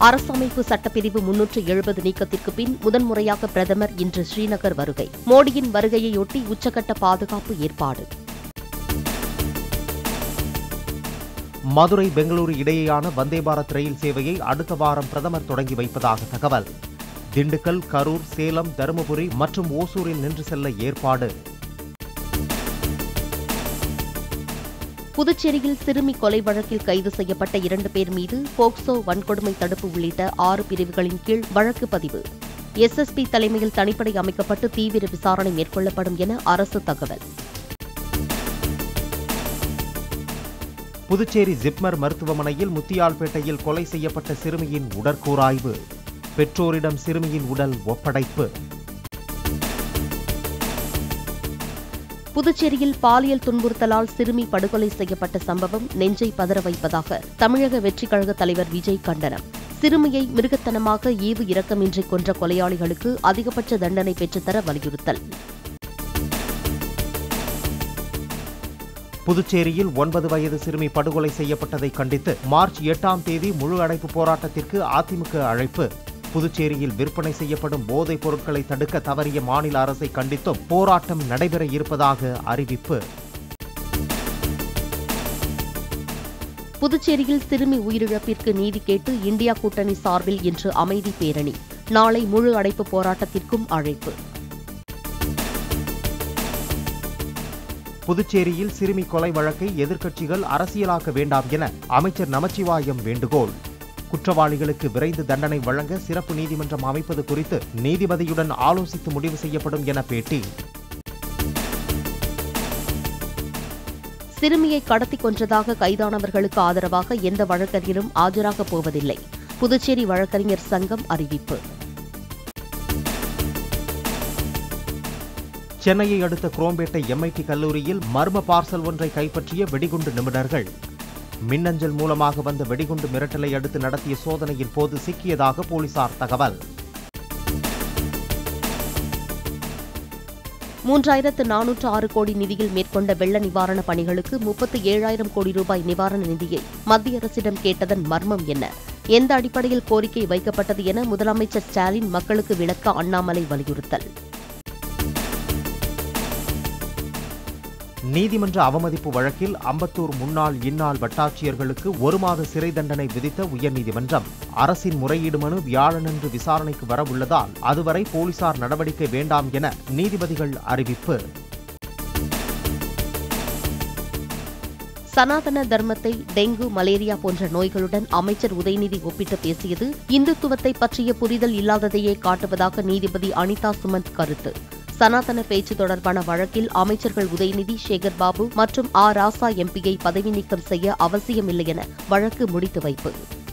அரசமைப்பு சட்டப்பிரிவு முன்னூற்று எழுபது நீக்கத்திற்கு பின் முதன்முறையாக பிரதமர் இன்று ஸ்ரீநகர் வருகை மோடியின் வருகையையொட்டி உச்சகட்ட பாதுகாப்பு ஏற்பாடு மதுரை பெங்களூரு இடையேயான வந்தே பாரத் ரயில் சேவையை அடுத்த வாரம் பிரதமர் தொடங்கி வைப்பதாக தகவல் திண்டுக்கல் கரூர் சேலம் தருமபுரி மற்றும் ஓசூரில் நின்று செல்ல ஏற்பாடு புதுச்சேரியில் சிறுமி கொலை வழக்கில் கைது செய்யப்பட்ட இரண்டு பேர் மீது போக்சோ வன்கொடுமை தடுப்பு உள்ளிட்ட ஆறு பிரிவுகளின் கீழ் வழக்கு பதிவு எஸ்எஸ்பி தலைமையில் தனிப்படை அமைக்கப்பட்டு தீவிர விசாரணை மேற்கொள்ளப்படும் என அரசு தகவல் புதுச்சேரி ஜிப்மர் மருத்துவமனையில் முத்தியால்பேட்டையில் கொலை செய்யப்பட்ட சிறுமியின் உடற்கூராய்வு பெற்றோரிடம் சிறுமியின் உடல் ஒப்படைப்பு புதுச்சேரியில் பாலியல் துன்புறுத்தலால் சிறுமி படுகொலை செய்யப்பட்ட சம்பவம் நெஞ்சை பதற வைப்பதாக தமிழக வெற்றிக் கழக தலைவர் விஜய் கண்டனம் சிறுமியை மிருகத்தனமாக ஈவு இரக்கமின்றி கொன்ற கொலையாளிகளுக்கு அதிகபட்ச தண்டனை பெற்றுத்தர வலியுறுத்தல் புதுச்சேரியில் ஒன்பது வயது சிறுமி படுகொலை செய்யப்பட்டதை கண்டித்து மார்ச் எட்டாம் தேதி முழு அடைப்பு போராட்டத்திற்கு அதிமுக அழைப்பு புதுச்சேரியில் விற்பனை செய்யப்படும் போதைப் பொருட்களை தடுக்க தவறிய மாநில அரசை கண்டித்தும் போராட்டம் நடைபெற இருப்பதாக அறிவிப்பு புதுச்சேரியில் சிறுமி உயிரிழப்பிற்கு நீதி கேட்டு இந்தியா கூட்டணி சார்பில் இன்று அமைதி பேரணி நாளை முழு அடைப்பு போராட்டத்திற்கும் அழைப்பு புதுச்சேரியில் சிறுமி கொலை வழக்கை எதிர்க்கட்சிகள் அரசியலாக்க வேண்டாம் என அமைச்சர் நமச்சிவாயம் வேண்டுகோள் குற்றவாளிகளுக்கு விரைந்து தண்டனை வழங்க சிறப்பு நீதிமன்றம் அமைப்பது குறித்து நீதிபதியுடன் ஆலோசித்து முடிவு செய்யப்படும் என பேட்டி சிறுமியை கடத்தி கொன்றதாக கைதானவர்களுக்கு ஆதரவாக எந்த வழக்கறிஞரும் ஆஜராகப் போவதில்லை புதுச்சேரி வழக்கறிஞர் சங்கம் அறிவிப்பு சென்னையை அடுத்த குரோம்பேட்டை எம்ஐடி கல்லூரியில் மர்ம பார்சல் ஒன்றை கைப்பற்றிய வெடிகுண்டு நிபுணர்கள் மின்னஞ்சல் மூலமாக வந்த வெடிகுண்டு மிரட்டலை அடுத்து நடத்திய சோதனையின் போது சிக்கியதாக போலீசார் தகவல் மூன்றாயிரத்து நானூற்று ஆறு கோடி நிதியில் மேற்கொண்ட வெள்ள நிவாரணப் பணிகளுக்கு முப்பத்து ஏழாயிரம் கோடி ரூபாய் நிவாரண நிதியை மத்திய அரசிடம் கேட்டதன் மர்மம் என்ன எந்த அடிப்படையில் கோரிக்கை வைக்கப்பட்டது என முதலமைச்சர் ஸ்டாலின் மக்களுக்கு விளக்க அண்ணாமலை வலியுறுத்தல் நீதிமன்ற அவமதிப்பு வழக்கில் அம்பத்தூர் முன்னாள் இந்நாள் வட்டாட்சியர்களுக்கு ஒரு மாத சிறை தண்டனை விதித்த உயர்நீதிமன்றம் அரசின் முறையீடு மனு வியாழனன்று விசாரணைக்கு வரவுள்ளதால் அதுவரை போலீசார் நடவடிக்கை வேண்டாம் என நீதிபதிகள் அறிவிப்பு சனாதன தர்மத்தை டெங்கு மலேரியா போன்ற நோய்களுடன் அமைச்சர் உதயநிதி ஒப்பிட்டு பேசியது இந்துத்துவத்தை பற்றிய புரிதல் இல்லாததையே காட்டுவதாக நீதிபதி அனிதா சுமந்த் கருத்து சனாதன பேச்சு தொடர்பான வழக்கில் அமைச்சர்கள் உதயநிதி சேகர் பாபு மற்றும் ஆ ராசா எம்பியை பதவி நீக்கம் செய்ய அவசியமில்லை என வழக்கு முடித்து வைப்பு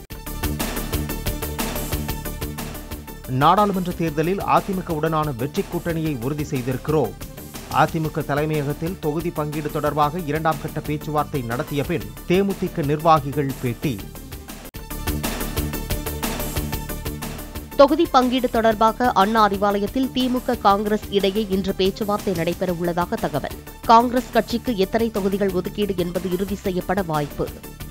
நாடாளுமன்ற தேர்தலில் அதிமுகவுடனான வெற்றி கூட்டணியை உறுதி செய்திருக்கிறோம் அதிமுக தலைமையகத்தில் தொகுதி பங்கீடு தொடர்பாக இரண்டாம் கட்ட பேச்சுவார்த்தை நடத்திய பின் தேமுதிக நிர்வாகிகள் பேட்டி தொகுதி பங்கீடு தொடர்பாக அண்ணா அறிவாலயத்தில் திமுக காங்கிரஸ் இடையே இன்று பேச்சுவார்த்தை நடைபெறவுள்ளதாக தகவல் காங்கிரஸ் கட்சிக்கு எத்தனை தொகுதிகள் ஒதுக்கீடு என்பது இறுதி செய்யப்பட வாய்ப்பு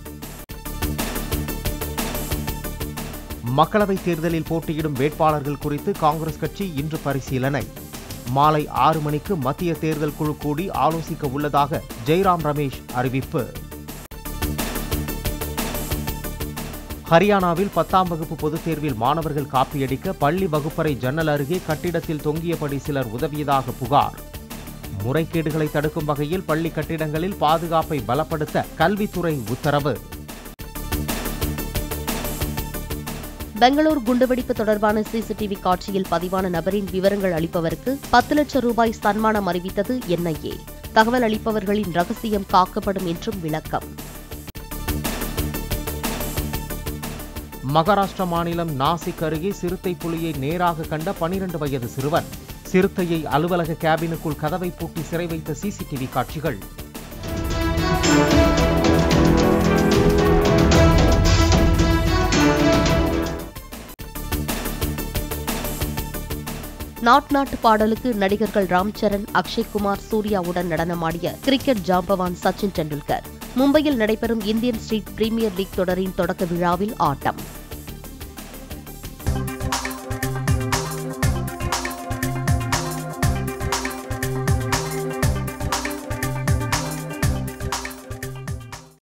மக்களவைத் தேர்தலில் போட்டியிடும் வேட்பாளர்கள் குறித்து காங்கிரஸ் கட்சி இன்று பரிசீலனை மாலை ஆறு மணிக்கு மத்திய தேர்தல் குழு கூடி ஆலோசிக்க உள்ளதாக ஜெய்ராம் ரமேஷ் அறிவிப்பு ஹரியானாவில் பத்தாம் வகுப்பு பொதுத் தேர்வில் மாணவர்கள் காப்பியடிக்க பள்ளி வகுப்பறை ஜன்னல் அருகே கட்டிடத்தில் தொங்கியபடி சிலர் உதவியதாக புகார் முறைகேடுகளை தடுக்கும் வகையில் பள்ளி கட்டிடங்களில் பாதுகாப்பை பலப்படுத்த கல்வித்துறை உத்தரவு பெங்களூர் குண்டுவெடிப்பு தொடர்பான சிசிடிவி காட்சியில் பதிவான நபரின் விவரங்கள் அளிப்பவருக்கு பத்து லட்சம் ரூபாய் சன்மானம் அறிவித்தது என்ஐஏ தகவல் அளிப்பவர்களின் ரகசியம் காக்கப்படும் என்றும் விளக்கம் மகாராஷ்டிரா மாநிலம் நாசிக் அருகே சிறுத்தை புலியை நேராக கண்ட பனிரெண்டு வயது சிறுவன் சிறுத்தையை அலுவலக கேபினுக்குள் கதவை பூட்டி சிறை வைத்த சிசிடிவி காட்சிகள் நாட் நாட்டு பாடலுக்கு நடிகர்கள் ராம் சரண் அக்ஷய்குமார் சூர்யாவுடன் நடனமாடிய கிரிக்கெட் ஜாம்பவான் சச்சின் டெண்டுல்கர் மும்பையில் நடைபெறும் இந்தியன் ஸ்ட்ரீட் பிரீமியர் லீக் தொடரின் தொடக்க விழாவில் ஆட்டம்